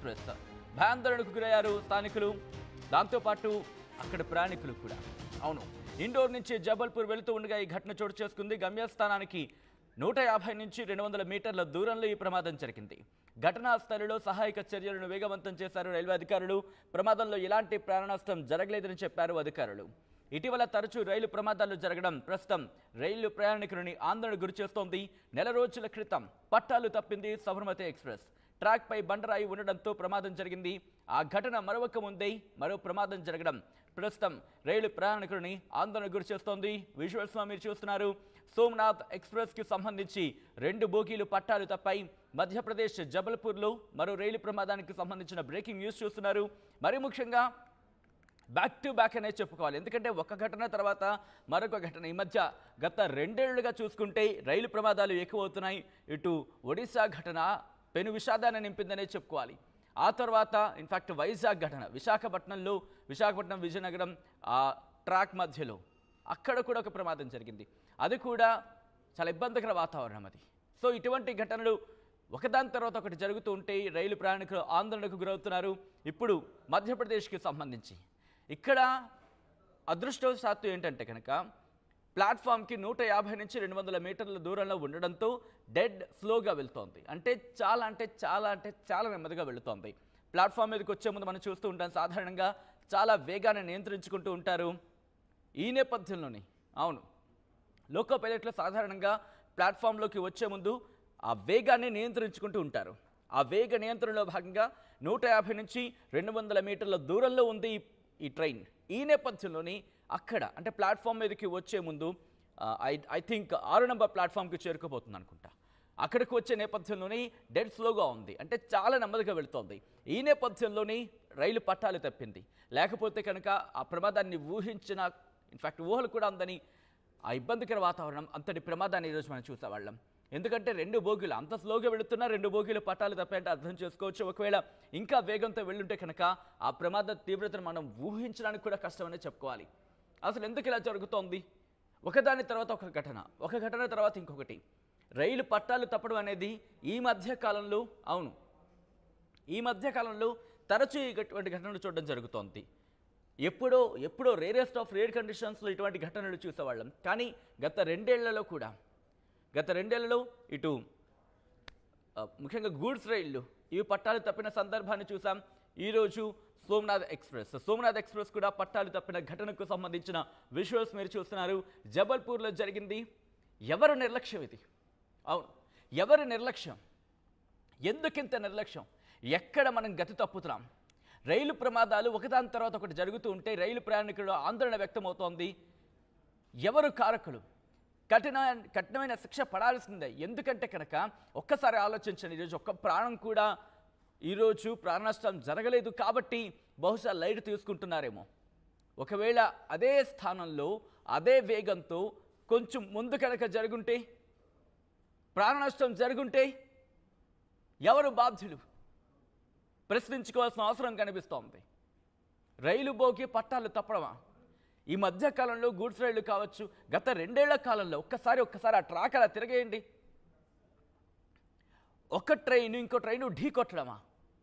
express భయాందోళనకు గురయ్యారు స్థానికులు దాంతోపాటు అక్కడ ప్రయాణికులు కూడా అవును ఇండోర్ నుంచి జబల్పూర్ వెళుతూ ఉండగా ఈ ఘటన చోటు చేసుకుంది గమ్యస్థానానికి నూట యాభై నుంచి రెండు వందల మీటర్ల దూరంలో ఈ ప్రమాదం జరిగింది ఘటనా స్థలిలో సహాయక చర్యలను వేగవంతం చేశారు రైల్వే అధికారులు ప్రమాదంలో ఎలాంటి ప్రాణ నష్టం జరగలేదని చెప్పారు అధికారులు ఇటీవల తరచూ రైలు ప్రమాదాలు జరగడం ప్రస్తుతం రైలు ప్రయాణికులని ఆందోళన గురిచేస్తోంది నెల రోజుల క్రితం పట్టాలు తప్పింది సబర్మతి ఎక్స్ప్రెస్ ట్రాక్ పై బండరాయి ఉండడంతో ప్రమాదం జరిగింది ఆ ఘటన మరొక ముందే మరో ప్రమాదం జరగడం ప్రస్తుతం రైలు ప్రయాణికులని ఆందోళన గురి చేస్తోంది విజువల్స్ లో మీరు చూస్తున్నారు సోమనాథ్ ఎక్స్ప్రెస్ కి సంబంధించి రెండు బోగీలు పట్టాలు తప్పాయి మధ్యప్రదేశ్ జబల్పూర్లో మరో రైలు ప్రమాదానికి సంబంధించిన బ్రేకింగ్ న్యూస్ చూస్తున్నారు మరి ముఖ్యంగా బ్యాక్ టు బ్యాక్ అనే చెప్పుకోవాలి ఎందుకంటే ఒక ఘటన తర్వాత మరొక ఘటన ఈ మధ్య గత రెండేళ్లుగా చూసుకుంటే రైలు ప్రమాదాలు ఎక్కువ అవుతున్నాయి ఇటు ఒడిశా ఘటన పెను విషాదాన్ని నింపిందనే చెప్పుకోవాలి ఆ తర్వాత ఇన్ఫాక్ట్ వైజాగ్ ఘటన విశాఖపట్నంలో విశాఖపట్నం విజయనగరం ఆ ట్రాక్ మధ్యలో అక్కడ కూడా ఒక ప్రమాదం జరిగింది అది కూడా చాలా ఇబ్బందికర వాతావరణం అది సో ఇటువంటి ఘటనలు ఒకదాని తర్వాత ఒకటి జరుగుతూ ఉంటే రైలు ప్రయాణికులు ఆందోళనకు గురవుతున్నారు ఇప్పుడు మధ్యప్రదేశ్కి సంబంధించి ఇక్కడ అదృష్టవశాత్తు ఏంటంటే కనుక ప్లాట్ఫామ్కి నూట యాభై నుంచి రెండు వందల మీటర్ల దూరంలో ఉండడంతో డెడ్ స్లోగా వెళ్తోంది అంటే చాలా అంటే చాలా అంటే చాలా నెమ్మదిగా వెళుతోంది ప్లాట్ఫామ్ మీదకి వచ్చే ముందు మనం చూస్తూ ఉంటాం సాధారణంగా చాలా వేగాన్ని నియంత్రించుకుంటూ ఉంటారు ఈ నేపథ్యంలోనే అవును లోకో పైలట్లు సాధారణంగా ప్లాట్ఫామ్లోకి వచ్చే ముందు ఆ వేగాన్ని నియంత్రించుకుంటూ ఉంటారు ఆ వేగ నియంత్రణలో భాగంగా నూట యాభై నుంచి రెండు వందల మీటర్ల దూరంలో ఉంది ఈ- ఈ ట్రైన్ ఈ నేపథ్యంలోని అక్కడ అంటే ప్లాట్ఫామ్ మీదకి వచ్చే ముందు ఐ ఐ థింక్ ఆరు నెంబర్ ప్లాట్ఫామ్కి చేరుకోబోతుంది అనుకుంటా అక్కడికి వచ్చే నేపథ్యంలోనే డెడ్ స్లోగా ఉంది అంటే చాలా నెమ్మదిగా వెళుతోంది ఈ నేపథ్యంలోనే రైలు పట్టాలు తప్పింది లేకపోతే కనుక ఆ ప్రమాదాన్ని ఊహించిన ఇన్ఫాక్ట్ ఊహలు కూడా అందని ఆ ఇబ్బందికర వాతావరణం అంతటి ప్రమాదాన్ని ఈరోజు మనం చూసేవాళ్ళం ఎందుకంటే రెండు బోగీలు అంత స్లోగా వెళుతున్నా రెండు బోగీలు పట్టాలు తప్పంటే అర్థం చేసుకోవచ్చు ఒకవేళ ఇంకా వేగంతో వెళ్ళుంటే కనుక ఆ ప్రమాద తీవ్రతను మనం ఊహించడానికి కూడా కష్టమనే చెప్పుకోవాలి అసలు ఎందుకు ఇలా జరుగుతోంది ఒకదాని తర్వాత ఒక ఘటన ఒక ఘటన తర్వాత ఇంకొకటి రైలు పట్టాలు తప్పడం అనేది ఈ మధ్య కాలంలో అవును ఈ మధ్య కాలంలో తరచూ ఇటువంటి ఘటనలు చూడడం జరుగుతోంది ఎప్పుడో ఎప్పుడో రేరెస్ట్ ఆఫ్ రేర్ కండిషన్స్లో ఇటువంటి ఘటనలు చూసేవాళ్ళం కానీ గత రెండేళ్లలో కూడా గత రెండేళ్లలో ఇటు ఆ, ముఖ్యంగా గూడ్స్ రైళ్లు ఇవి పట్టాలు తప్పిన సందర్భాన్ని చూసాం ఈరోజు సోమనాథ్ ఎక్స్ప్రెస్ సోమనాథ్ ఎక్స్ప్రెస్ కూడా పట్టాలు తప్పిన ఘటనకు సంబంధించిన విజువల్స్ మీరు చూస్తున్నారు జబల్పూర్లో జరిగింది ఎవరు నిర్లక్ష్యం ఇది అవును ఎవరి నిర్లక్ష్యం ఎందుకింత నిర్లక్ష్యం ఎక్కడ మనం గతి తప్పుతున్నాం రైలు ప్రమాదాలు ఒకదాని తర్వాత ఒకటి జరుగుతూ ఉంటే రైలు ప్రయాణికులు ఆందోళన వ్యక్తమవుతోంది ఎవరు కారకులు కఠిన కఠినమైన శిక్ష పడాల్సిందే ఎందుకంటే కనుక ఒక్కసారి ఆలోచించండి ఈరోజు ఒక్క ప్రాణం కూడా ఈరోజు ప్రాణ నష్టం జరగలేదు కాబట్టి బహుశా లైట్ తీసుకుంటున్నారేమో ఒకవేళ అదే స్థానంలో అదే వేగంతో కొంచెం ముందు కనుక జరుగుంటే ప్రాణ నష్టం జరుగుంటే ఎవరు బాధ్యులు ప్రశ్నించుకోవాల్సిన అవసరం కనిపిస్తోంది రైలు బోగి పట్టాలు తప్పడమా ఈ మధ్య కాలంలో గూడ్స్ రైళ్లు కావచ్చు గత రెండేళ్ల కాలంలో ఒక్కసారి ఒక్కసారి ఆ ట్రాక్ అలా తిరగేయండి ఒక ట్రైన్ ఇంకో ట్రైన్ ఢీ కొట్టడమా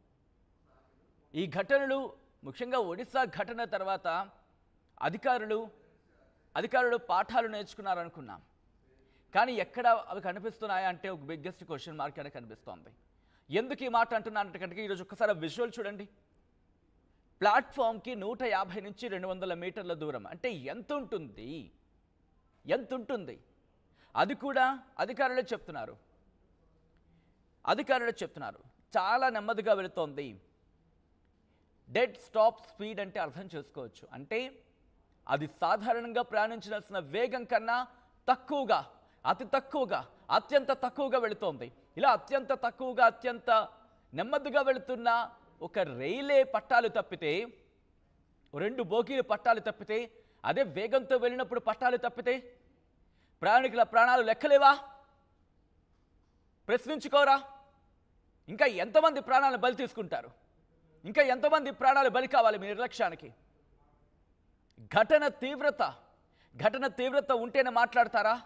ఈ ఘటనలు ముఖ్యంగా ఒడిశా ఘటన తర్వాత అధికారులు అధికారులు పాఠాలు నేర్చుకున్నారనుకున్నాం కానీ ఎక్కడ అవి కనిపిస్తున్నాయా అంటే ఒక బిగ్గెస్ట్ క్వశ్చన్ మార్క్ అని కనిపిస్తోంది ఎందుకు ఈ మాట అంటున్నానంటే కనుక ఈరోజు ఒక్కసారి విజువల్ చూడండి ప్లాట్ఫామ్కి నూట యాభై నుంచి రెండు వందల మీటర్ల దూరం అంటే ఎంత ఉంటుంది ఎంత ఉంటుంది అది కూడా అధికారులే చెప్తున్నారు అధికారులే చెప్తున్నారు చాలా నెమ్మదిగా వెళుతోంది డెడ్ స్టాప్ స్పీడ్ అంటే అర్థం చేసుకోవచ్చు అంటే అది సాధారణంగా ప్రయాణించాల్సిన వేగం కన్నా తక్కువగా అతి తక్కువగా అత్యంత తక్కువగా వెళుతోంది ఇలా అత్యంత తక్కువగా అత్యంత నెమ్మదిగా వెళుతున్న ఒక రైలే పట్టాలు తప్పితే రెండు బోగీలు పట్టాలు తప్పితే అదే వేగంతో వెళ్ళినప్పుడు పట్టాలు తప్పితే ప్రయాణికుల ప్రాణాలు లెక్కలేవా ప్రశ్నించుకోరా ఇంకా ఎంతమంది ప్రాణాలను బలి తీసుకుంటారు ఇంకా ఎంతమంది ప్రాణాలు బలి కావాలి మీ నిర్లక్ష్యానికి ఘటన తీవ్రత ఘటన తీవ్రత ఉంటేనే మాట్లాడతారా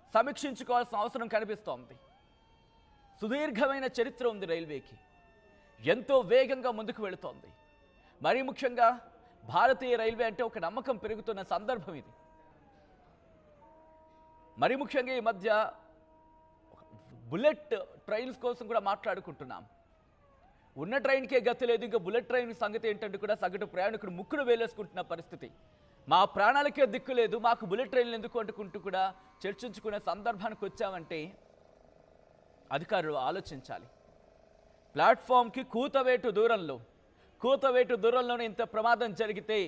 సమీక్షించుకోవాల్సిన అవసరం కనిపిస్తోంది సుదీర్ఘమైన చరిత్ర ఉంది రైల్వేకి ఎంతో వేగంగా ముందుకు వెళుతోంది మరీ ముఖ్యంగా భారతీయ రైల్వే అంటే ఒక నమ్మకం పెరుగుతున్న సందర్భం ఇది మరీ ముఖ్యంగా ఈ మధ్య బుల్లెట్ ట్రైన్స్ కోసం కూడా మాట్లాడుకుంటున్నాం ఉన్న ట్రైన్కే గతి లేదు ఇంకా బుల్లెట్ ట్రైన్ సంగతి ఏంటంటే కూడా సగటు ప్రయాణికుడు ముక్కును వేలేసుకుంటున్న పరిస్థితి మా ప్రాణాలకే దిక్కు లేదు మాకు బుల్లెట్ ట్రైన్లు ఎందుకు అంటుకుంటూ కూడా చర్చించుకునే సందర్భానికి వచ్చామంటే అధికారులు ఆలోచించాలి ప్లాట్ఫామ్కి కూతవేటు దూరంలో కూతవేటు దూరంలోనే ఇంత ప్రమాదం జరిగితే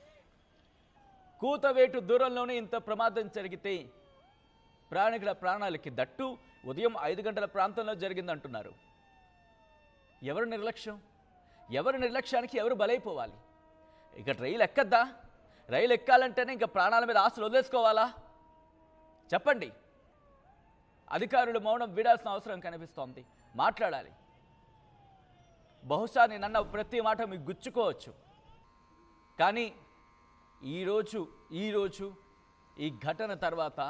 కూతవేటు దూరంలోనే ఇంత ప్రమాదం జరిగితే ప్రయాణికుల ప్రాణాలకి దట్టు ఉదయం ఐదు గంటల ప్రాంతంలో జరిగిందంటున్నారు ఎవరు నిర్లక్ష్యం ఎవరు నిర్లక్ష్యానికి ఎవరు బలైపోవాలి ఇక రైలు ఎక్కద్దా రైలు ఎక్కాలంటేనే ఇంకా ప్రాణాల మీద ఆశలు వదిలేసుకోవాలా చెప్పండి అధికారులు మౌనం వీడాల్సిన అవసరం కనిపిస్తోంది మాట్లాడాలి బహుశా నేనన్న ప్రతి మాట మీకు గుచ్చుకోవచ్చు కానీ ఈరోజు ఈరోజు ఈ ఘటన తర్వాత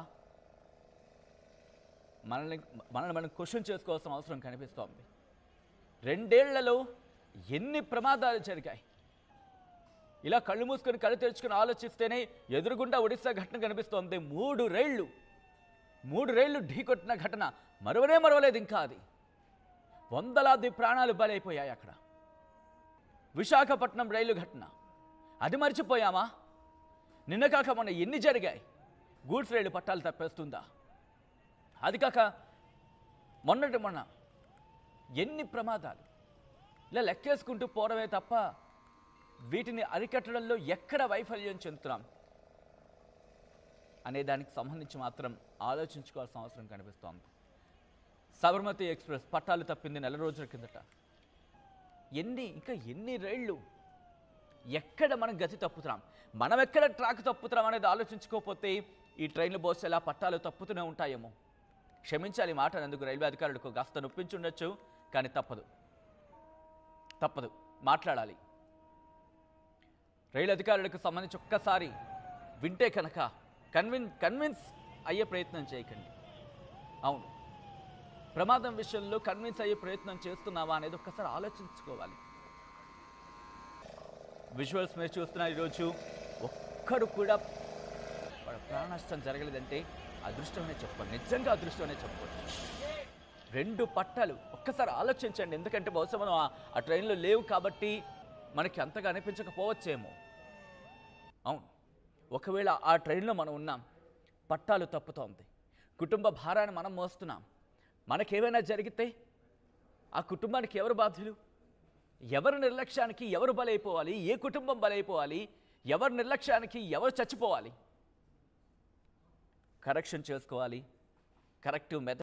మనల్ని మనల్ని మనం క్వశ్చన్ చేసుకోవాల్సిన అవసరం కనిపిస్తోంది రెండేళ్లలో ఎన్ని ప్రమాదాలు జరిగాయి ఇలా కళ్ళు మూసుకొని కళ్ళు తెరుచుకొని ఆలోచిస్తేనే ఎదురుగుండా ఒడిశా ఘటన కనిపిస్తోంది మూడు రైళ్లు మూడు రైళ్లు ఢీకొట్టిన ఘటన మరవనే మరవలేదు ఇంకా అది వందలాది ప్రాణాలు బలైపోయాయి అక్కడ విశాఖపట్నం రైలు ఘటన అది మర్చిపోయామా నిన్న కాక మొన్న ఎన్ని జరిగాయి గూడ్స్ రైలు పట్టాలు తప్పేస్తుందా అది కాక మొన్నటి మొన్న ఎన్ని ప్రమాదాలు ఇలా లెక్కేసుకుంటూ పోవడమే తప్ప వీటిని అరికట్టడంలో ఎక్కడ వైఫల్యం చెందుతున్నాం అనే దానికి సంబంధించి మాత్రం ఆలోచించుకోవాల్సిన అవసరం కనిపిస్తోంది సబర్మతి ఎక్స్ప్రెస్ పట్టాలు తప్పింది నెల రోజుల కిందట ఎన్ని ఇంకా ఎన్ని రైళ్ళు ఎక్కడ మనం గతి తప్పుతున్నాం మనం ఎక్కడ ట్రాక్ తప్పుతున్నాం అనేది ఆలోచించుకోకపోతే ఈ ట్రైన్లు బస్సు ఎలా పట్టాలు తప్పుతూనే ఉంటాయేమో క్షమించాలి ఈ మాట అందుకు రైల్వే అధికారులకు కాస్త నొప్పించుండొచ్చు కానీ తప్పదు తప్పదు మాట్లాడాలి రైలు అధికారులకు సంబంధించి ఒక్కసారి వింటే కనుక కన్విన్ కన్విన్స్ అయ్యే ప్రయత్నం చేయకండి అవును ప్రమాదం విషయంలో కన్విన్స్ అయ్యే ప్రయత్నం చేస్తున్నావా అనేది ఒక్కసారి ఆలోచించుకోవాలి విజువల్స్ మీరు చూస్తున్నారు ఈరోజు ఒక్కడు కూడా వాడు ప్రాణ నష్టం జరగలేదంటే అదృష్టమనే చెప్పాలి నిజంగా అదృష్టమనే చెప్పవచ్చు రెండు పట్టాలు ఒక్కసారి ఆలోచించండి ఎందుకంటే బహుశా మనం ఆ- ఆ ట్రైన్లో లేవు కాబట్టి మనకి అంతగా అనిపించకపోవచ్చేమో అవును ఒకవేళ ఆ ట్రైన్లో మనం ఉన్నాం పట్టాలు తప్పుతోంది కుటుంబ భారాన్ని మనం మోస్తున్నాం మనకేమైనా జరిగితే ఆ కుటుంబానికి ఎవరు బాధ్యులు ఎవరి నిర్లక్ష్యానికి ఎవరు బలైపోవాలి ఏ కుటుంబం బలైపోవాలి ఎవరి నిర్లక్ష్యానికి ఎవరు చచ్చిపోవాలి కరెక్షన్ చేసుకోవాలి కరెక్టివ్ మెథడ్